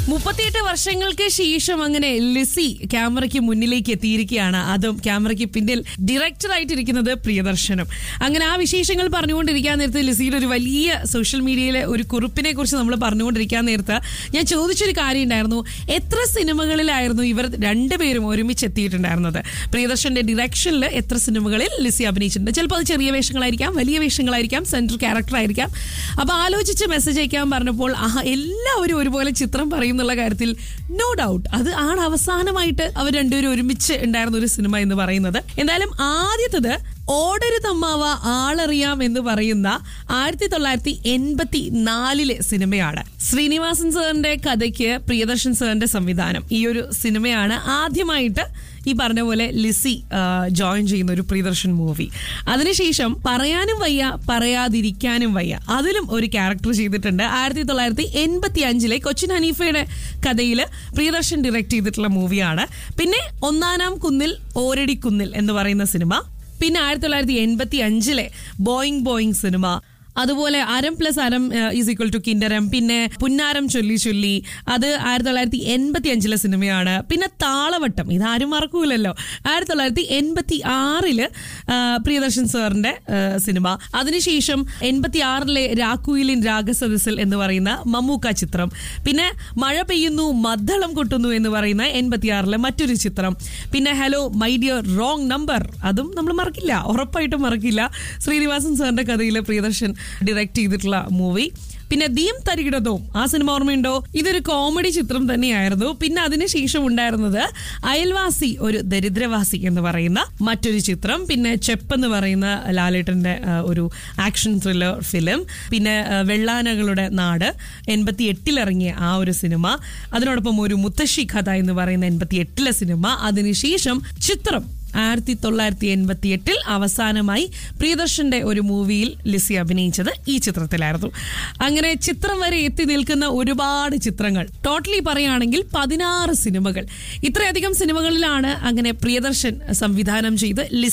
മുപ്പത്തിയെട്ട് വർഷങ്ങൾക്ക് ശേഷം അങ്ങനെ ലിസി ക്യാമറയ്ക്ക് മുന്നിലേക്ക് എത്തിയിരിക്കുകയാണ് അതും ക്യാമറയ്ക്ക് പിന്നിൽ ഡയറക്ടർ ആയിട്ടിരിക്കുന്നത് പ്രിയദർശനം അങ്ങനെ ആ വിശേഷങ്ങൾ പറഞ്ഞുകൊണ്ടിരിക്കാൻ നേരത്ത് ലിസിയുടെ ഒരു വലിയ സോഷ്യൽ മീഡിയയിലെ ഒരു കുറിപ്പിനെ കുറിച്ച് നമ്മൾ പറഞ്ഞുകൊണ്ടിരിക്കാൻ നേരത്ത് ഞാൻ ചോദിച്ചൊരു കാര്യം ഉണ്ടായിരുന്നു എത്ര സിനിമകളിലായിരുന്നു ഇവർ രണ്ടുപേരും ഒരുമിച്ച് എത്തിയിട്ടുണ്ടായിരുന്നത് പ്രിയദർശന്റെ ഡിറക്ഷനിൽ എത്ര സിനിമകളിൽ ലിസി അഭിനയിച്ചിട്ടുണ്ട് ചിലപ്പോൾ അത് ചെറിയ വേഷങ്ങളായിരിക്കാം വലിയ വേഷങ്ങളായിരിക്കാം സെൻട്രൽ ക്യാരക്ടർ ആയിരിക്കാം അപ്പൊ ആലോചിച്ച് മെസ്സേജ് അയക്കാൻ പറഞ്ഞപ്പോൾ ആഹ് എല്ലാവരും ഒരുപോലെ ചിത്രം പറയും എന്നുള്ള കാര്യത്തിൽ നോ ഡൗട്ട് അത് ആണ് അവസാനമായിട്ട് അവർ രണ്ടുപേരും ഒരുമിച്ച് ഉണ്ടായിരുന്ന ഒരു സിനിമ എന്ന് പറയുന്നത് എന്തായാലും ആദ്യത്തത് ഓടരുതമ്മാവ ആളറിയാം എന്ന് പറയുന്ന ആയിരത്തി തൊള്ളായിരത്തി എൺപത്തി നാലിലെ സിനിമയാണ് ശ്രീനിവാസൻ സാറിന്റെ കഥയ്ക്ക് പ്രിയദർശൻ സാറിന്റെ സംവിധാനം ഈ ഒരു സിനിമയാണ് ആദ്യമായിട്ട് ഈ പറഞ്ഞ പോലെ ലിസി ജോയിൻ ചെയ്യുന്ന ഒരു പ്രിയദർശൻ മൂവി അതിനുശേഷം പറയാനും വയ്യ പറയാതിരിക്കാനും വയ്യ അതിലും ഒരു ക്യാരക്ടർ ചെയ്തിട്ടുണ്ട് ആയിരത്തി തൊള്ളായിരത്തി എൺപത്തി അഞ്ചിലെ കൊച്ചിൻ ഹനീഫയുടെ കഥയിൽ പ്രിയദർശൻ ഡയറക്ട് ചെയ്തിട്ടുള്ള മൂവിയാണ് പിന്നെ ഒന്നാനാം കുന്നിൽ ഓരടി കുന്നിൽ എന്ന് പറയുന്ന സിനിമ പിന്നെ ആയിരത്തി തൊള്ളായിരത്തി എൺപത്തി അഞ്ചിലെ ബോയിങ് ബോയിങ് സിനിമ അതുപോലെ Aram plus Aram is equal to Kinnaram പിന്നെ പുന്നാരം ചൊല്ലി ചൊല്ലി അത് ആയിരത്തി തൊള്ളായിരത്തി എൺപത്തി അഞ്ചിലെ സിനിമയാണ് പിന്നെ താളവട്ടം ഇതാരും മറക്കൂലല്ലോ ആയിരത്തി തൊള്ളായിരത്തി എൺപത്തി ആറില് പ്രിയദർശൻ സാറിന്റെ ആ, സിനിമ അതിനുശേഷം എൺപത്തി ആറിലെ രാക്കുയിലിൻ രാഗസദസ്സിൽ എന്ന് പറയുന്ന മമ്മൂക്ക ചിത്രം പിന്നെ മഴ പെയ്യുന്നു മദ്ദളം കൊട്ടുന്നു എന്ന് പറയുന്ന എൺപത്തി ആറിലെ മറ്റൊരു ചിത്രം പിന്നെ hello my dear wrong number അതും നമ്മൾ മറക്കില്ല ഉറപ്പായിട്ടും മറക്കില്ല ശ്രീനിവാസൻ സാറിന്റെ കഥയിലെ പ്രിയദർശൻ ഡയറക്ട് ചെയ്തിട്ടുള്ള മൂവി പിന്നെ ദീം തരികിടതവും ആ സിനിമ ഓർമ്മയുണ്ടോ ഇതൊരു കോമഡി ചിത്രം തന്നെയായിരുന്നു പിന്നെ അതിനുശേഷം ഉണ്ടായിരുന്നത് അയൽവാസി ഒരു ദരിദ്രവാസി എന്ന് പറയുന്ന മറ്റൊരു ചിത്രം പിന്നെ ചെപ്പ് എന്ന് പറയുന്ന ലാലേട്ടന്റെ ആ, ഒരു ആക്ഷൻ ത്രില്ലർ ഫിലിം പിന്നെ ആ, വെള്ളാനകളുടെ നാട് എൺപത്തി എട്ടിലിറങ്ങിയ ആ ഒരു സിനിമ അതിനോടൊപ്പം ഒരു മുത്തശ്ശി കഥ എന്ന് പറയുന്ന എൺപത്തി എട്ടിലെ സിനിമ അതിനുശേഷം ചിത്രം ആയിരത്തി തൊള്ളായിരത്തി എൺപത്തി എട്ടിൽ അവസാനമായി പ്രിയദർശന്റെ ഒരു മൂവിയിൽ ലിസി അഭിനയിച്ചത് ഈ ചിത്രത്തിലായിരുന്നു അങ്ങനെ ചിത്രം വരെ എത്തി നിൽക്കുന്ന ഒരുപാട് ചിത്രങ്ങൾ ടോട്ടലി പറയുകയാണെങ്കിൽ പതിനാറ് സിനിമകൾ ഇത്രയധികം സിനിമകളിലാണ് അങ്ങനെ പ്രിയദർശൻ സംവിധാനം ചെയ്ത് ലിസി